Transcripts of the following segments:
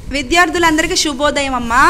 విద్యార్థులందరికీ శుభోదయం అమ్మా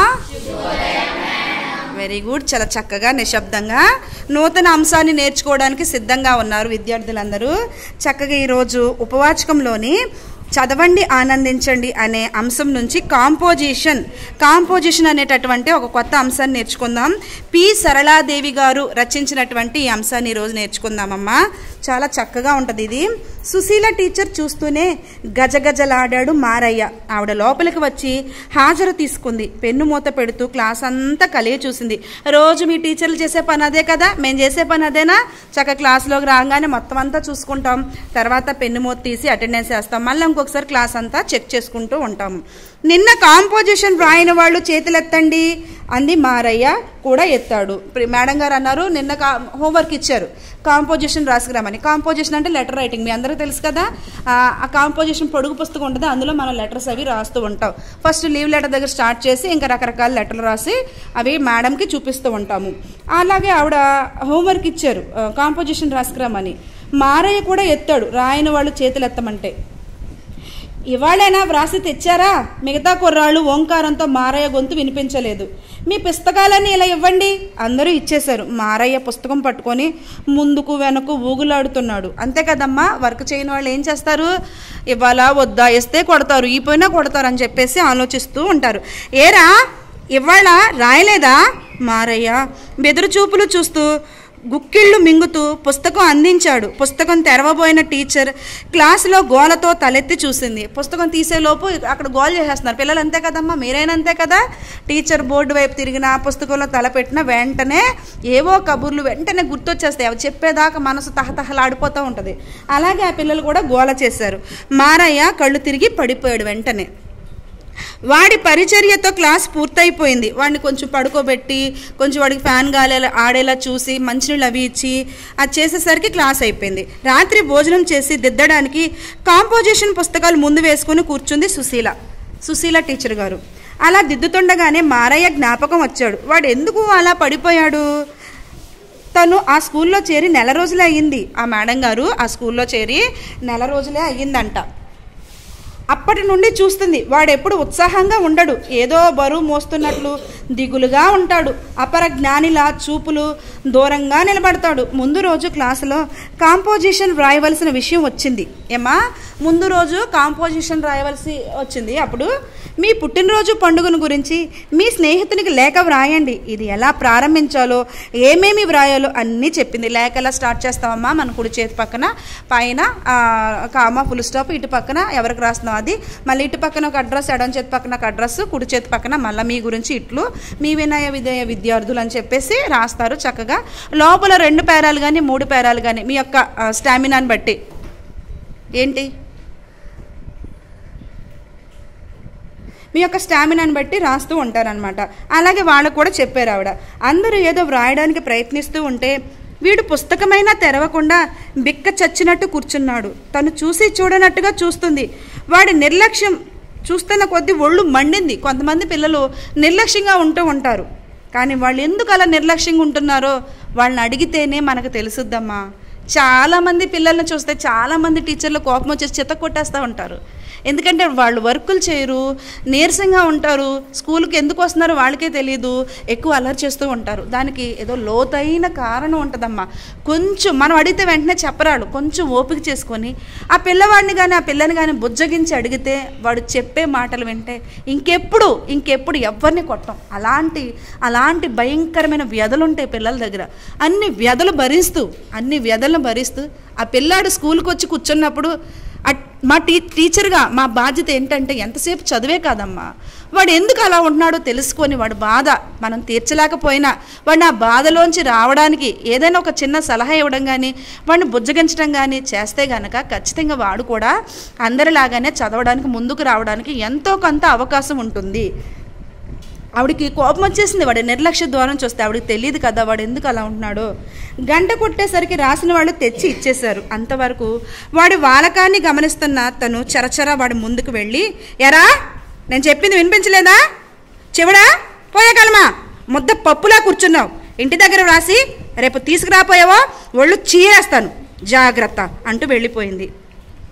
వెరీ గుడ్ చాలా చక్కగా నిశ్శబ్దంగా నూతన అంశాన్ని నేర్చుకోవడానికి సిద్ధంగా ఉన్నారు విద్యార్థులందరూ చక్కగా ఈరోజు ఉపవాచకంలోని చదవండి ఆనందించండి అనే అంశం నుంచి కాంపోజిషన్ కాంపోజిషన్ అనేటటువంటి ఒక కొత్త అంశాన్ని నేర్చుకుందాం పి సరళాదేవి గారు రచించినటువంటి ఈ అంశాన్ని ఈరోజు నేర్చుకుందామమ్మా చాలా చక్కగా ఉంటుంది ఇది సుశీల టీచర్ చూస్తూనే గజగజలాడాడు మారయ్య ఆవిడ లోపలికి వచ్చి హాజరు తీసుకుంది పెన్ను మూత పెడుతూ క్లాస్ అంతా కలిగి చూసింది రోజు మీ టీచర్లు చేసే పని అదే కదా మేము చేసే పని అదేనా చక్క క్లాస్లోకి రాగానే మొత్తం అంతా చూసుకుంటాం తర్వాత పెన్ను మూత తీసి అటెండెన్స్ వేస్తాం మళ్ళీ ఇంకొకసారి క్లాస్ అంతా చెక్ చేసుకుంటూ ఉంటాము నిన్న కాంపోజిషన్ రాయని వాళ్ళు చేతులెత్తండి అంది మారయ్య కూడా ఎత్తాడు ప్రి- మేడం గారు అన్నారు నిన్న కా హోంవర్క్ ఇచ్చారు కాంపోజిషన్ రాసుకురామని కాంపోజిషన్ అంటే లెటర్ రైటింగ్ మీ అందరికీ తెలుసు కదా ఆ ఆ కాంపోజిషన్ పొడుగు పుస్తకం ఉంటుంది అందులో మనం లెటర్స్ అవి రాస్తూ ఉంటాం ఫస్ట్ లీవ్ లెటర్ దగ్గర స్టార్ట్ చేసి ఇంకా రకరకాల లెటర్లు రాసి అవి మేడంకి చూపిస్తూ ఉంటాము అలాగే ఆవిడ హోంవర్క్ ఇచ్చారు ఆ, కాంపోజిషన్ రాసుకురామని మారయ్య కూడా ఎత్తాడు రాయని వాళ్ళు చేతులు ఎత్తమంటే ఇవాళైనా వ్రాసి తెచ్చారా మిగతా కుర్రాళ్ళు ఓంకారంతో మారయ్య గొంతు వినిపించలేదు మీ పుస్తకాలన్నీ ఇలా ఇవ్వండి అందరూ ఇచ్చేశారు మారయ్య పుస్తకం పట్టుకొని ముందుకు వెనక్కు ఊగులాడుతున్నాడు అంతే కదమ్మా వర్క్ చేయని వాళ్ళు ఏం చేస్తారు ఇవాళ వద్దా ఇస్తే కొడతారు ఈ పోయినా కొడతారు అని చెప్పేసి ఆలోచిస్తూ ఉంటారు ఏరా ఇవాళ రాయలేదా మారయ్య బెదురు చూపులు చూస్తూ గుక్కిళ్ళు మింగుతూ పుస్తకం అందించాడు పుస్తకం తెరవబోయిన టీచర్ క్లాసులో గోలతో తలెత్తి చూసింది పుస్తకం తీసేలోపు అక్కడ గోల్ చేసేస్తున్నారు పిల్లలు అంతే కదమ్మా మీరైనా అంతే కదా టీచర్ బోర్డు వైపు తిరిగిన పుస్తకంలో తలపెట్టిన వెంటనే ఏవో కబుర్లు వెంటనే గుర్తొచ్చేస్తాయి అవి చెప్పేదాకా మనసు తహతహలాడిపోతూ ఉంటుంది అలాగే ఆ పిల్లలు కూడా గోల చేశారు మారయ్య కళ్ళు తిరిగి పడిపోయాడు వెంటనే వాడి పరిచర్యతో క్లాస్ పూర్తయిపోయింది వాడిని కొంచెం పడుకోబెట్టి కొంచెం వాడికి ఫ్యాన్ గాలేలా ఆడేలా చూసి మంచినీళ్ళు అవి ఇచ్చి అది చేసేసరికి క్లాస్ అయిపోయింది రాత్రి భోజనం చేసి దిద్దడానికి కాంపోజిషన్ పుస్తకాలు ముందు వేసుకుని కూర్చుంది సుశీల సుశీల టీచర్ గారు అలా దిద్దుతుండగానే మారయ్య జ్ఞాపకం వచ్చాడు వాడు ఎందుకు అలా పడిపోయాడు తను ఆ స్కూల్లో చేరి నెల రోజులే అయ్యింది ఆ మేడం గారు ఆ స్కూల్లో చేరి నెల రోజులే అయ్యిందంట అప్పటి నుండి చూస్తుంది వాడు ఎప్పుడు ఉత్సాహంగా ఉండడు ఏదో బరువు మోస్తున్నట్లు దిగులుగా ఉంటాడు అపర జ్ఞానిలా చూపులు దూరంగా నిలబడతాడు ముందు రోజు క్లాసులో కాంపోజిషన్ రాయవలసిన విషయం వచ్చింది ఏమా ముందు రోజు కాంపోజిషన్ రాయవలసి వచ్చింది అప్పుడు మీ పుట్టినరోజు పండుగను గురించి మీ స్నేహితునికి లేఖ వ్రాయండి ఇది ఎలా ప్రారంభించాలో ఏమేమి వ్రాయాలో అన్నీ చెప్పింది లేఖ ఎలా స్టార్ట్ చేస్తామమ్మా మన కుడి చేతి పక్కన పైన ఆ, కామా ఫుల్ స్టాప్ ఇటు పక్కన ఎవరికి రాస్తున్నాం అది మళ్ళీ ఇటు పక్కన ఒక అడ్రస్ ఎడం చేతి పక్కన ఒక అడ్రస్ కుడి చేతి పక్కన మళ్ళీ మీ గురించి ఇట్లు మీ వినయ విధేయ విద్యార్థులు అని చెప్పేసి రాస్తారు చక్కగా లోపల రెండు పేరాలు కానీ మూడు పేరాలు కానీ మీ యొక్క ఆ, స్టామినాని బట్టి ఏంటి మీ యొక్క స్టామినాని బట్టి రాస్తూ ఉంటారనమాట అలాగే వాళ్ళకు కూడా చెప్పారు ఆవిడ అందరూ ఏదో వ్రాయడానికి ప్రయత్నిస్తూ ఉంటే వీడు పుస్తకమైనా తెరవకుండా బిక్క చచ్చినట్టు కూర్చున్నాడు తను చూసి చూడనట్టుగా చూస్తుంది వాడి నిర్లక్ష్యం చూస్తున్న కొద్దీ ఒళ్ళు మండింది కొంతమంది పిల్లలు నిర్లక్ష్యంగా ఉంటూ ఉంటారు కానీ వాళ్ళు ఎందుకు అలా నిర్లక్ష్యంగా ఉంటున్నారో వాళ్ళని అడిగితేనే మనకు తెలుసుద్దమ్మా చాలామంది పిల్లల్ని చూస్తే చాలామంది టీచర్లు కోపం వచ్చేసి చెత్త కొట్టేస్తూ ఉంటారు ఎందుకంటే వాళ్ళు వర్కులు చేయరు నీరసంగా ఉంటారు స్కూల్కి ఎందుకు వస్తున్నారో వాళ్ళకే తెలియదు ఎక్కువ అలర్ చేస్తూ ఉంటారు దానికి ఏదో లోతైన కారణం ఉంటుందమ్మా కొంచెం మనం అడిగితే వెంటనే చెప్పరాడు కొంచెం ఓపిక చేసుకొని ఆ పిల్లవాడిని కానీ ఆ పిల్లని కానీ బుజ్జగించి అడిగితే వాడు చెప్పే మాటలు వింటే ఇంకెప్పుడు ఇంకెప్పుడు ఎవరిని కొట్టం అలాంటి అలాంటి భయంకరమైన వ్యధలు ఉంటాయి పిల్లల దగ్గర అన్ని వ్యధలు భరిస్తూ అన్ని వ్యధలను భరిస్తూ ఆ పిల్లాడు స్కూల్కి వచ్చి కూర్చున్నప్పుడు అట్- మా టీ టీచర్గా మా బాధ్యత ఏంటంటే ఎంతసేపు చదివే కాదమ్మా వాడు ఎందుకు అలా ఉంటున్నాడో తెలుసుకొని వాడు బాధ మనం తీర్చలేకపోయినా వాడిని ఆ బాధలోంచి రావడానికి ఏదైనా ఒక చిన్న సలహా ఇవ్వడం కానీ వాడిని బుజ్జగించడం కానీ చేస్తే గనక ఖచ్చితంగా వాడు కూడా అందరిలాగానే చదవడానికి ముందుకు రావడానికి ఎంతో కొంత అవకాశం ఉంటుంది ఆవిడకి కోపం వచ్చేసింది వాడి నిర్లక్ష్య ద్వారం చూస్తే ఆవిడకి తెలియదు కదా వాడు ఎందుకు అలా ఉంటున్నాడో గంట కొట్టేసరికి రాసిన వాళ్ళు తెచ్చి ఇచ్చేశారు అంతవరకు వాడి వాలకాన్ని గమనిస్తున్న తను చరచర వాడి ముందుకు వెళ్ళి ఎరా నేను చెప్పింది వినిపించలేదా చెవుడా పోయే కలమా ముద్ద పప్పులా కూర్చున్నావు ఇంటి దగ్గర రాసి రేపు తీసుకురాపోయావో ఒళ్ళు చీరేస్తాను జాగ్రత్త అంటూ వెళ్ళిపోయింది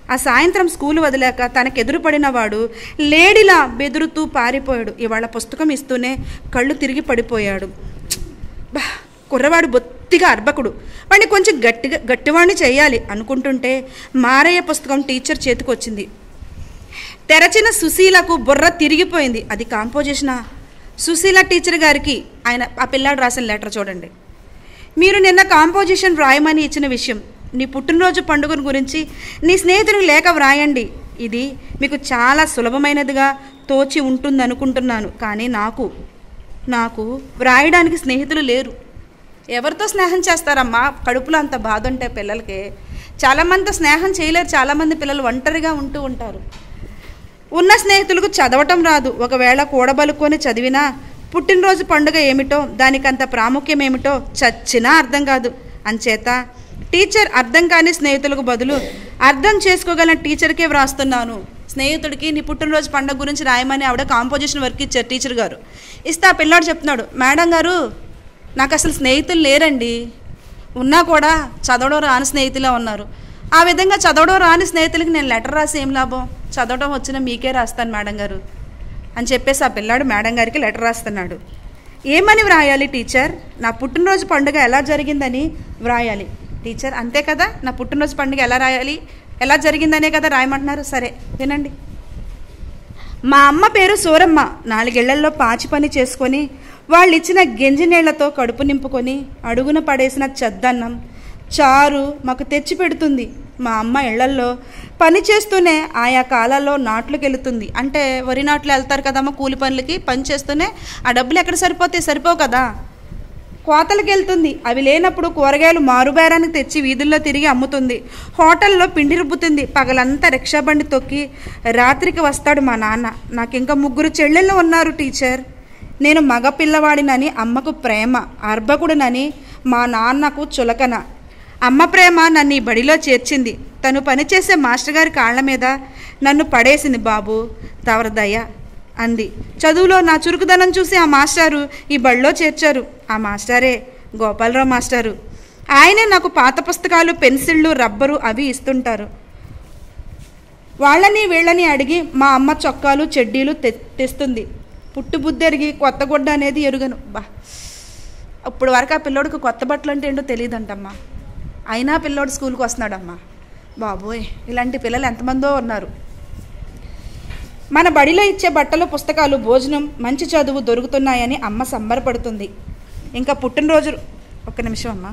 ఆ సాయంత్రం స్కూల్ వదిలాక తనకెదురుపడిన వాడు లేడిలా బెదురుతూ పారిపోయాడు ఇవాళ పుస్తకం ఇస్తూనే కళ్ళు తిరిగి పడిపోయాడు బా కుర్రవాడు బొత్తిగా అర్భకుడు వాడిని కొంచెం గట్టిగా గట్టివాడిని చేయాలి అనుకుంటుంటే మారయ్య పుస్తకం టీచర్ చేతికొచ్చింది తెరచిన సుశీలకు బుర్ర తిరిగిపోయింది అది కాంపోజిషనా సుశీల టీచర్ గారికి ఆయన ఆ పిల్లాడు రాసిన లెటర్ చూడండి మీరు నిన్న కాంపోజిషన్ వ్రాయమని ఇచ్చిన విషయం నీ పుట్టినరోజు పండుగను గురించి నీ స్నేహితునికి లేఖ వ్రాయండి ఇది మీకు చాలా సులభమైనదిగా తోచి ఉంటుందనుకుంటున్నాను కానీ నాకు నాకు వ్రాయడానికి స్నేహితులు లేరు ఎవరితో స్నేహం చేస్తారమ్మా కడుపులో అంత బాధ ఉంటే పిల్లలకి చాలామంది స్నేహం చేయలేరు చాలామంది పిల్లలు ఒంటరిగా ఉంటూ ఉంటారు ఉన్న స్నేహితులకు చదవటం రాదు ఒకవేళ కూడబలుకొని చదివినా పుట్టినరోజు పండుగ ఏమిటో దానికంత ప్రాముఖ్యం ఏమిటో చచ్చినా అర్థం కాదు అంచేత టీచర్ అర్థం కాని స్నేహితులకు బదులు అర్థం చేసుకోగల టీచర్కే వ్రాస్తున్నాను స్నేహితుడికి నీ పుట్టినరోజు పండుగ గురించి రాయమని ఆవిడ కాంపోజిషన్ వర్క్ ఇచ్చారు టీచర్ గారు ఇస్తే ఆ పిల్లాడు చెప్తున్నాడు మేడం గారు నాకు అసలు స్నేహితులు లేరండి ఉన్నా కూడా చదవడం రాని స్నేహితులే ఉన్నారు ఆ విధంగా చదవడం రాని స్నేహితులకి నేను లెటర్ రాసి ఏం లాభం చదవడం వచ్చిన మీకే రాస్తాను మేడం గారు అని చెప్పేసి ఆ పిల్లాడు మేడం గారికి లెటర్ రాస్తున్నాడు ఏమని వ్రాయాలి టీచర్ నా పుట్టినరోజు పండుగ ఎలా జరిగిందని వ్రాయాలి టీచర్ అంతే కదా నా పుట్టినరోజు పండుగ ఎలా రాయాలి ఎలా జరిగిందనే కదా రాయమంటున్నారు సరే వినండి మా అమ్మ పేరు సూరమ్మ నాలుగేళ్లలో పాచి పని చేసుకొని వాళ్ళు ఇచ్చిన గెంజి నీళ్లతో కడుపు నింపుకొని అడుగున పడేసిన చెద్దన్నం చారు మాకు తెచ్చి పెడుతుంది మా అమ్మ ఇళ్లల్లో పని చేస్తూనే ఆయా కాలాల్లో నాట్లకు వెళుతుంది అంటే వరి నాట్లు వెళ్తారు కదమ్మ కూలి పనులకి పని చేస్తూనే ఆ డబ్బులు ఎక్కడ సరిపోతాయి సరిపోవు కదా కోతలకు వెళ్తుంది అవి లేనప్పుడు కూరగాయలు మారుబేరానికి తెచ్చి వీధుల్లో తిరిగి అమ్ముతుంది హోటల్లో పిండి రుబ్బుతుంది పగలంతా రిక్షా బండి తొక్కి రాత్రికి వస్తాడు మా నాన్న నాకు ఇంకా ముగ్గురు చెల్లెళ్ళు ఉన్నారు టీచర్ నేను మగ పిల్లవాడినని అమ్మకు ప్రేమ అర్భకుడునని మా నాన్నకు చులకన అమ్మ ప్రేమ నన్ను ఈ బడిలో చేర్చింది తను పనిచేసే మాస్టర్ గారి కాళ్ళ మీద నన్ను పడేసింది బాబు తవరదయ్య అంది చదువులో నా చురుకుదనం చూసి ఆ మాస్టారు ఈ బడిలో చేర్చారు ఆ మాస్టారే గోపాలరావు మాస్టారు ఆయనే నాకు పాత పుస్తకాలు పెన్సిళ్ళు రబ్బరు అవి ఇస్తుంటారు వాళ్ళని వీళ్ళని అడిగి మా అమ్మ చొక్కాలు చెడ్డీలు తె తెస్తుంది పుట్టు బుద్ధెరిగి కొత్త గుడ్డ అనేది ఎరుగను బా ఇప్పుడు వరకు ఆ పిల్లోడికి కొత్త బట్టలు అంటే ఏంటో తెలియదంటమ్మా అయినా పిల్లోడు స్కూల్కి వస్తున్నాడమ్మా బాబోయ్ ఇలాంటి పిల్లలు ఎంతమందో ఉన్నారు మన బడిలో ఇచ్చే బట్టలు పుస్తకాలు భోజనం మంచి చదువు దొరుకుతున్నాయని అమ్మ సంబరపడుతుంది ఇంకా పుట్టినరోజు ఒక్క నిమిషం అమ్మ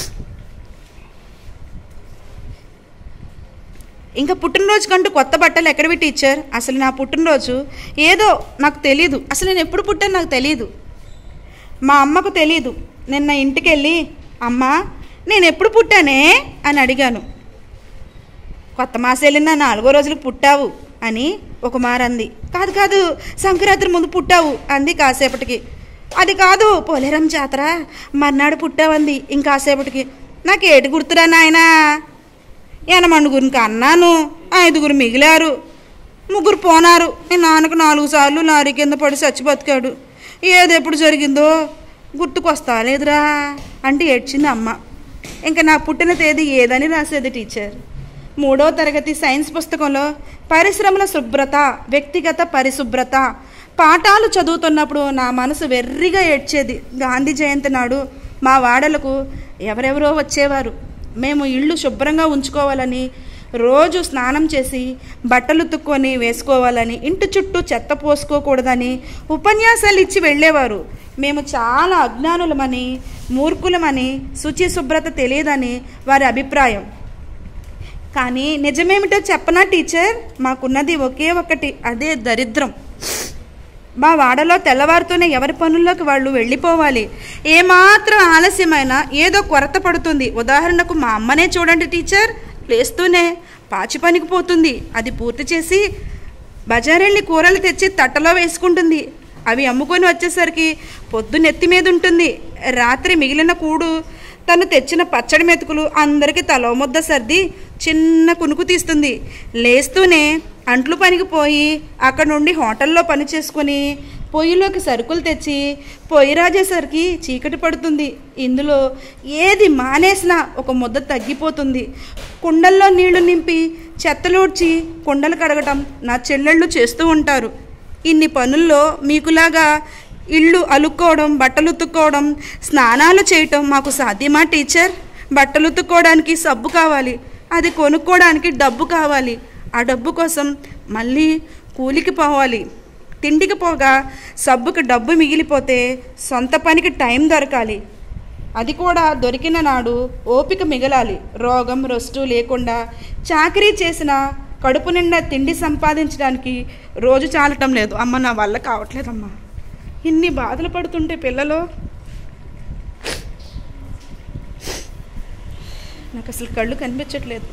ఇంకా పుట్టినరోజు కంటూ కొత్త బట్టలు ఎక్కడివి టీచర్ అసలు నా పుట్టినరోజు ఏదో నాకు తెలీదు అసలు నేను ఎప్పుడు పుట్టాను నాకు తెలియదు మా అమ్మకు తెలీదు నిన్న ఇంటికి వెళ్ళి అమ్మ నేను ఎప్పుడు పుట్టానే అని అడిగాను కొత్త మాసం వెళ్ళిన నాలుగో రోజులకు పుట్టావు అని ఒక మారంది కాదు కాదు సంక్రాంతి ముందు పుట్టావు అంది కాసేపటికి అది కాదు పోలేరం జాతర మర్నాడు పుట్టావంది ఇంకాసేపటికి నాకు ఏటి గుర్తురా నాయనా ఎనమండుగురికి అన్నాను ఐదుగురు మిగిలారు ముగ్గురు పోనారు మీ నాన్నకు నాలుగు సార్లు లారీ కింద పడి చచ్చి బతికాడు ఏది ఎప్పుడు జరిగిందో గుర్తుకొస్తా లేదురా అంటే ఏడ్చింది అమ్మ ఇంకా నా పుట్టిన తేదీ ఏదని రాసేది టీచర్ మూడో తరగతి సైన్స్ పుస్తకంలో పరిశ్రమల శుభ్రత వ్యక్తిగత పరిశుభ్రత పాఠాలు చదువుతున్నప్పుడు నా మనసు వెర్రిగా ఏడ్చేది గాంధీ జయంతి నాడు మా వాడలకు ఎవరెవరో వచ్చేవారు మేము ఇళ్ళు శుభ్రంగా ఉంచుకోవాలని రోజు స్నానం చేసి బట్టలు తుక్కొని వేసుకోవాలని ఇంటి చుట్టూ చెత్త పోసుకోకూడదని ఉపన్యాసాలు ఇచ్చి వెళ్ళేవారు మేము చాలా అజ్ఞానులమని మూర్ఖులమని శుచి శుభ్రత తెలియదని వారి అభిప్రాయం కానీ నిజమేమిటో చెప్పనా టీచర్ మాకున్నది ఒకే ఒకటి అదే దరిద్రం మా వాడలో తెల్లవారుతూనే ఎవరి పనుల్లోకి వాళ్ళు వెళ్ళిపోవాలి ఏమాత్రం ఆలస్యమైనా ఏదో కొరత పడుతుంది ఉదాహరణకు మా అమ్మనే చూడండి టీచర్ లేస్తూనే పాచి పనికి పోతుంది అది పూర్తి చేసి బజారెళ్ళి కూరలు తెచ్చి తట్టలో వేసుకుంటుంది అవి అమ్ముకొని వచ్చేసరికి పొద్దు నెత్తి మీద ఉంటుంది రాత్రి మిగిలిన కూడు తను తెచ్చిన పచ్చడి మెతుకులు అందరికీ తలో ముద్ద సర్ది చిన్న కునుకు తీస్తుంది లేస్తూనే అంట్లు పనికి పోయి అక్కడ నుండి హోటల్లో పని చేసుకుని పొయ్యిలోకి సరుకులు తెచ్చి పొయ్యి రాజేసరికి చీకటి పడుతుంది ఇందులో ఏది మానేసినా ఒక ముద్ద తగ్గిపోతుంది కుండల్లో నీళ్లు నింపి చెత్తలూడ్చి కుండలు కడగటం నా చెల్లెళ్ళు చేస్తూ ఉంటారు ఇన్ని పనుల్లో మీకులాగా ఇళ్ళు అలుక్కోవడం బట్టలు ఉతుక్కోవడం స్నానాలు చేయటం మాకు సాధ్యమా టీచర్ బట్టలు ఉతుక్కోవడానికి సబ్బు కావాలి అది కొనుక్కోవడానికి డబ్బు కావాలి ఆ డబ్బు కోసం మళ్ళీ కూలికి పోవాలి తిండికి పోగా సబ్బుకి డబ్బు మిగిలిపోతే సొంత పనికి టైం దొరకాలి అది కూడా దొరికిన నాడు ఓపిక మిగలాలి రోగం రొస్టు లేకుండా చాకరీ చేసిన కడుపు నిండా తిండి సంపాదించడానికి రోజు చాలటం లేదు అమ్మ నా వల్ల కావట్లేదమ్మా ఇన్ని బాధలు పడుతుంటే పిల్లలు నాకు అసలు కళ్ళు కనిపించట్లేదు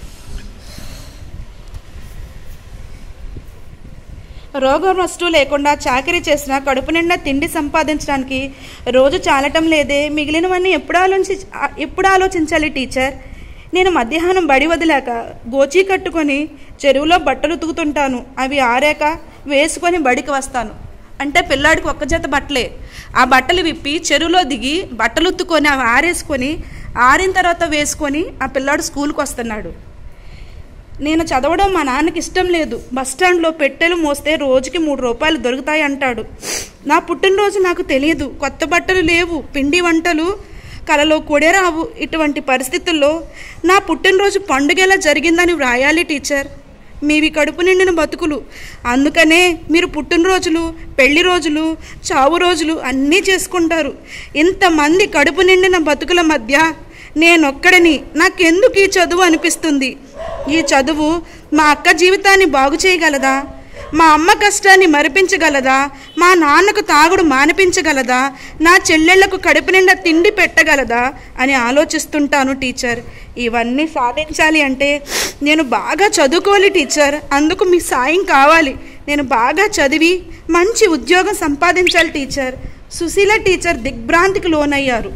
రోగం వస్తువు లేకుండా చాకరీ చేసిన కడుపు నిండా తిండి సంపాదించడానికి రోజు చాలటం లేదే మిగిలినవన్నీ ఎప్పుడు ఆలోచించి ఎప్పుడు ఆలోచించాలి టీచర్ నేను మధ్యాహ్నం బడి వదిలాక గోచీ కట్టుకొని చెరువులో బట్టలు ఉతుకుతుంటాను అవి ఆరాక వేసుకొని బడికి వస్తాను అంటే పిల్లాడికి ఒక్క జత బట్టలే ఆ బట్టలు విప్పి చెరువులో దిగి బట్టలు ఉత్తుకొని అవి ఆరేసుకొని ఆరిన తర్వాత వేసుకొని ఆ పిల్లాడు స్కూల్కి వస్తున్నాడు నేను చదవడం మా నాన్నకి ఇష్టం లేదు బస్ స్టాండ్లో పెట్టెలు మోస్తే రోజుకి మూడు రూపాయలు దొరుకుతాయి అంటాడు నా పుట్టినరోజు నాకు తెలియదు కొత్త బట్టలు లేవు పిండి వంటలు కలలో కూడా రావు ఇటువంటి పరిస్థితుల్లో నా పుట్టినరోజు పండుగ జరిగిందని వ్రాయాలి టీచర్ మీవి కడుపు నిండిన బతుకులు అందుకనే మీరు పుట్టినరోజులు పెళ్లి రోజులు చావు రోజులు అన్నీ చేసుకుంటారు ఇంతమంది కడుపు నిండిన బతుకుల మధ్య నేనొక్కడిని నాకెందుకు ఈ చదువు అనిపిస్తుంది ఈ చదువు మా అక్క జీవితాన్ని బాగు చేయగలదా మా అమ్మ కష్టాన్ని మరిపించగలదా మా నాన్నకు తాగుడు మానిపించగలదా నా చెల్లెళ్లకు కడుపు నిండా తిండి పెట్టగలదా అని ఆలోచిస్తుంటాను టీచర్ ఇవన్నీ సాధించాలి అంటే నేను బాగా చదువుకోవాలి టీచర్ అందుకు మీ సాయం కావాలి నేను బాగా చదివి మంచి ఉద్యోగం సంపాదించాలి టీచర్ సుశీల టీచర్ దిగ్భ్రాంతికి లోనయ్యారు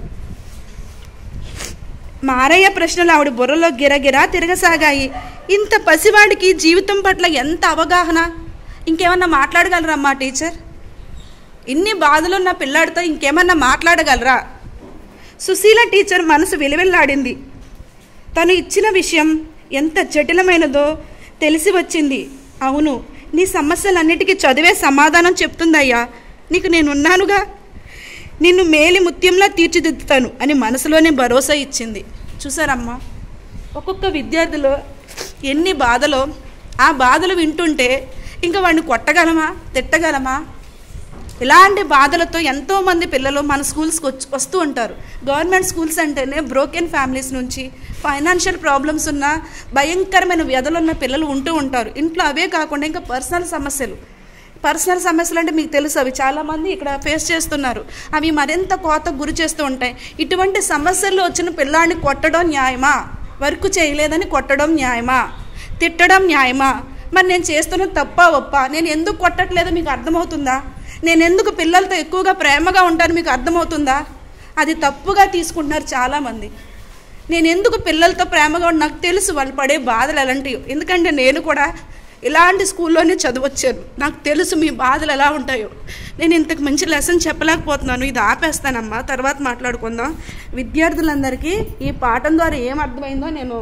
మారయ్య ప్రశ్నలు ఆవిడ బుర్రలో గిరగిరా తిరగసాగాయి ఇంత పసివాడికి జీవితం పట్ల ఎంత అవగాహన ఇంకేమన్నా మాట్లాడగలరమ్మా టీచర్ ఇన్ని బాధలున్న పిల్లాడితో ఇంకేమన్నా మాట్లాడగలరా సుశీల టీచర్ మనసు వెలువెల్లాడింది తను ఇచ్చిన విషయం ఎంత జటిలమైనదో తెలిసి వచ్చింది అవును నీ సమస్యలన్నిటికీ చదివే సమాధానం చెప్తుందయ్యా నీకు నేనున్నానుగా నిన్ను మేలి ముత్యంలా తీర్చిదిద్దుతాను అని మనసులోనే భరోసా ఇచ్చింది చూసారమ్మా ఒక్కొక్క విద్యార్థిలో ఎన్ని బాధలో ఆ బాధలు వింటుంటే ఇంకా వాడిని కొట్టగలమా తిట్టగలమా ఇలాంటి బాధలతో ఎంతోమంది పిల్లలు మన స్కూల్స్కి వచ్చి వస్తూ ఉంటారు గవర్నమెంట్ స్కూల్స్ అంటేనే బ్రోకెన్ ఫ్యామిలీస్ నుంచి ఫైనాన్షియల్ ప్రాబ్లమ్స్ ఉన్న భయంకరమైన వ్యధలు ఉన్న పిల్లలు ఉంటూ ఉంటారు ఇంట్లో అవే కాకుండా ఇంకా పర్సనల్ సమస్యలు పర్సనల్ సమస్యలు అంటే మీకు తెలుసు అవి చాలామంది ఇక్కడ ఫేస్ చేస్తున్నారు అవి మరింత కోతకు గురి చేస్తూ ఉంటాయి ఇటువంటి సమస్యల్లో వచ్చిన పిల్లాడిని కొట్టడం న్యాయమా వర్క్ చేయలేదని కొట్టడం న్యాయమా తిట్టడం న్యాయమా మరి నేను చేస్తున్న తప్ప ఒప్ప నేను ఎందుకు కొట్టట్లేదో మీకు అర్థమవుతుందా నేను ఎందుకు పిల్లలతో ఎక్కువగా ప్రేమగా ఉంటాను మీకు అర్థమవుతుందా అది తప్పుగా తీసుకుంటున్నారు చాలామంది నేను ఎందుకు పిల్లలతో ప్రేమగా ఉన్నా నాకు తెలుసు వాళ్ళు పడే బాధలు ఎలాంటివి ఎందుకంటే నేను కూడా ఇలాంటి స్కూల్లోనే చదవచ్చాను నాకు తెలుసు మీ బాధలు ఎలా ఉంటాయో నేను ఇంతకు మంచి లెసన్ చెప్పలేకపోతున్నాను ఇది ఆపేస్తానమ్మా తర్వాత మాట్లాడుకుందాం విద్యార్థులందరికీ ఈ పాఠం ద్వారా ఏం అర్థమైందో నేను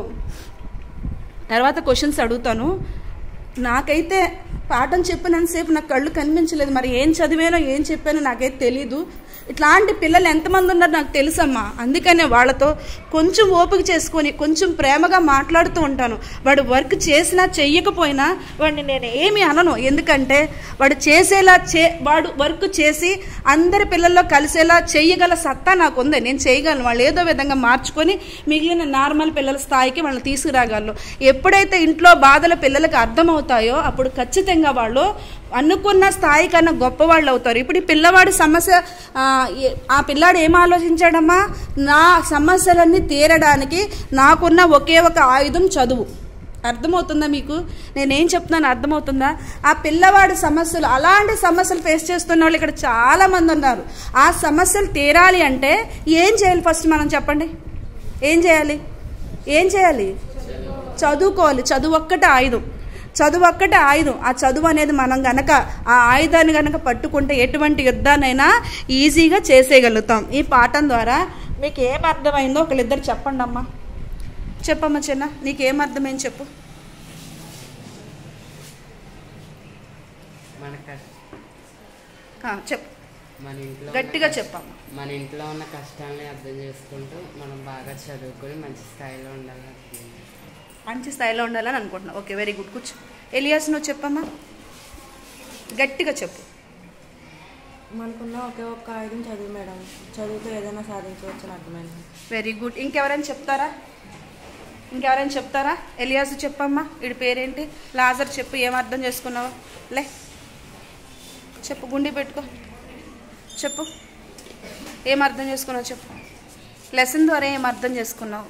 తర్వాత క్వశ్చన్స్ అడుగుతాను నాకైతే పాఠం చెప్పినంతసేపు నాకు కళ్ళు కనిపించలేదు మరి ఏం చదివానో ఏం చెప్పానో నాకైతే తెలీదు ఇట్లాంటి పిల్లలు ఎంతమంది ఉన్నారో నాకు తెలుసమ్మా అందుకనే వాళ్ళతో కొంచెం ఓపిక చేసుకొని కొంచెం ప్రేమగా మాట్లాడుతూ ఉంటాను వాడు వర్క్ చేసినా చెయ్యకపోయినా వాడిని నేను ఏమి అనను ఎందుకంటే వాడు చేసేలా చే వాడు వర్క్ చేసి అందరి పిల్లల్లో కలిసేలా చెయ్యగల సత్తా నాకు ఉంది నేను చేయగలను వాళ్ళు ఏదో విధంగా మార్చుకొని మిగిలిన నార్మల్ పిల్లల స్థాయికి వాళ్ళని తీసుకురాగలను ఎప్పుడైతే ఇంట్లో బాధల పిల్లలకు అర్థమవుతాయో అప్పుడు ఖచ్చితంగా వాళ్ళు అనుకున్న స్థాయి కన్నా గొప్పవాళ్ళు అవుతారు ఇప్పుడు ఈ పిల్లవాడి సమస్య ఆ, ఏ- ఆ పిల్లాడు ఏం ఆలోచించాడమ్మా నా సమస్యలన్నీ తీరడానికి నాకున్న ఒకే ఒక ఆయుధం చదువు అర్థమవుతుందా మీకు నేనేం చెప్తున్నాను అర్థమవుతుందా ఆ పిల్లవాడి సమస్యలు అలాంటి సమస్యలు ఫేస్ చేస్తున్న వాళ్ళు ఇక్కడ చాలా మంది ఉన్నారు ఆ సమస్యలు తీరాలి అంటే ఏం చేయాలి ఫస్ట్ మనం చెప్పండి ఏం చేయాలి ఏం చేయాలి చదువుకోవాలి చదువు ఒక్కటే ఆయుధం చదువు ఒక్కటే ఆయుధం ఆ చదువు అనేది మనం గనక ఆ ఆయుధాన్ని గనక పట్టుకుంటే ఎటువంటి యుద్ధాన్నైనా ఈజీగా చేసేయగలుగుతాం ఈ పాఠం ద్వారా మీకు ఏం అర్థమైందో ఒకళ్ళిద్దరు చెప్పండి అమ్మా చెప్పమ్మా చిన్న నీకేం అర్థమైంది చెప్పు మన కష్ట ఆ, చెప్పు మన ఇంట్లో గట్టిగా ఉన్న కష్ట- చెప్పమ్మా మన ఇంట్లో ఉన్న కష్టాలని అర్థం చేసుకుంటూ మనం బాగా చదువుకొని మంచి స్థాయిలో ఉండాలని మంచి స్థాయిలో ఉండాలని అనుకుంటున్నావు ఓకే వెరీ గుడ్ కూర్చో ఎలియాస్ నువ్వు చెప్పమ్మా గట్టిగా చెప్పు మనకున్న ఒకే ఒక్క ఆయుధం చదువు మేడం చదువుతో ఏదైనా సాధించవచ్చు అని అర్థమైంది వెరీ గుడ్ ఇంకెవరైనా చెప్తారా ఇంకెవరైనా చెప్తారా ఎలియాస్ చెప్పమ్మా వీడి పేరేంటి లాజర్ చెప్పు ఏం అర్థం చేసుకున్నావు లే చెప్పు గుండి పెట్టుకో చెప్పు ఏం అర్థం చేసుకున్నావు చెప్పు లెసన్ ద్వారా ఏం అర్థం చేసుకున్నావు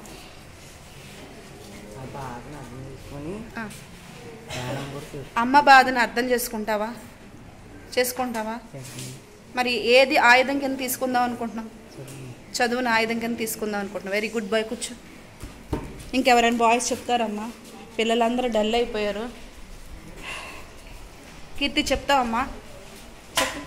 ఆ బాధను అర్థం చేసుకొని ఆ. జ్ఞానం కూడా చూ- అమ్మ బాధను అర్థం చేసుకుంటావా చేసుకుంటావా చేస్తుంది. మరి ఏది ఆయుధం కింద తీసుకుందాం అనుకుంటున్నావు చదువు. చదువుని ఆయుధం కింద తీసుకుందాం అనుకుంటున్నావు వెరీ గుడ్ బాయ్ కూర్చో ఇంకెవరైనా బాయ్స్ చెప్తారమ్మా పిల్లలందరూ డల్ అయిపోయారు కీర్తి చెప్తావమ్మా చెప్పు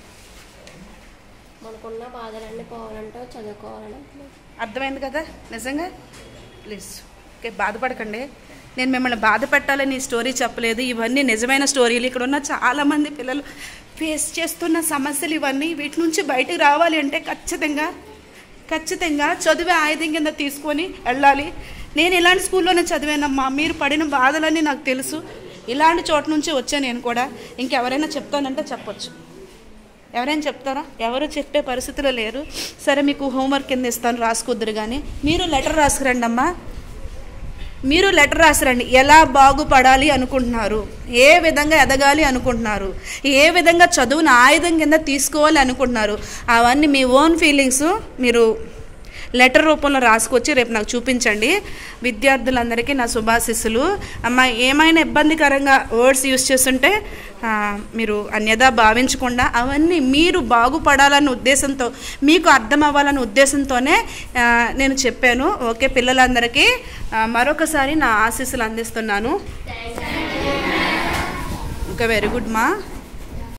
మనకున్న బాధలన్నీ పోవాలంటే చదువుకోవాలని అర్థమైంది కదా నిజంగా ప్లీజ్ ఓకే బాధపడకండి నేను మిమ్మల్ని బాధ పెట్టాలని ఈ స్టోరీ చెప్పలేదు ఇవన్నీ నిజమైన స్టోరీలు ఇక్కడ ఉన్న చాలామంది పిల్లలు ఫేస్ చేస్తున్న సమస్యలు ఇవన్నీ వీటి నుంచి బయటకు రావాలి అంటే ఖచ్చితంగా ఖచ్చితంగా చదివే ఆయుధం కింద తీసుకొని వెళ్ళాలి నేను ఇలాంటి స్కూల్లోనే చదివానమ్మా మీరు పడిన బాధలన్నీ నాకు తెలుసు ఇలాంటి చోట నుంచి వచ్చా నేను కూడా ఇంకెవరైనా చెప్తానంటే చెప్పొచ్చు ఎవరైనా చెప్తారా ఎవరు చెప్పే పరిస్థితిలో లేరు సరే మీకు హోంవర్క్ కింద ఇస్తాను రాసుకుద్దురు కానీ మీరు లెటర్ రాసుకురండి అమ్మా మీరు లెటర్ రాసిరండి ఎలా బాగుపడాలి అనుకుంటున్నారు ఏ విధంగా ఎదగాలి అనుకుంటున్నారు ఏ విధంగా చదువుని ఆయుధం కింద తీసుకోవాలి అనుకుంటున్నారు అవన్నీ మీ ఓన్ ఫీలింగ్స్ మీరు లెటర్ రూపంలో రాసుకొచ్చి రేపు నాకు చూపించండి విద్యార్థులందరికీ నా శుభాశిస్సులు అమ్మ ఏమైనా ఇబ్బందికరంగా వర్డ్స్ యూస్ చేస్తుంటే ఆ, మీరు అన్యదా భావించకుండా అవన్నీ మీరు బాగుపడాలన్న ఉద్దేశంతో మీకు అర్థం అవ్వాలన్న ఉద్దేశంతోనే ఆ, నేను చెప్పాను ఓకే పిల్లలందరికీ ఆ, మరొకసారి నా ఆశీస్సులు అందిస్తున్నాను ఓకే వెరీ గుడ్ మా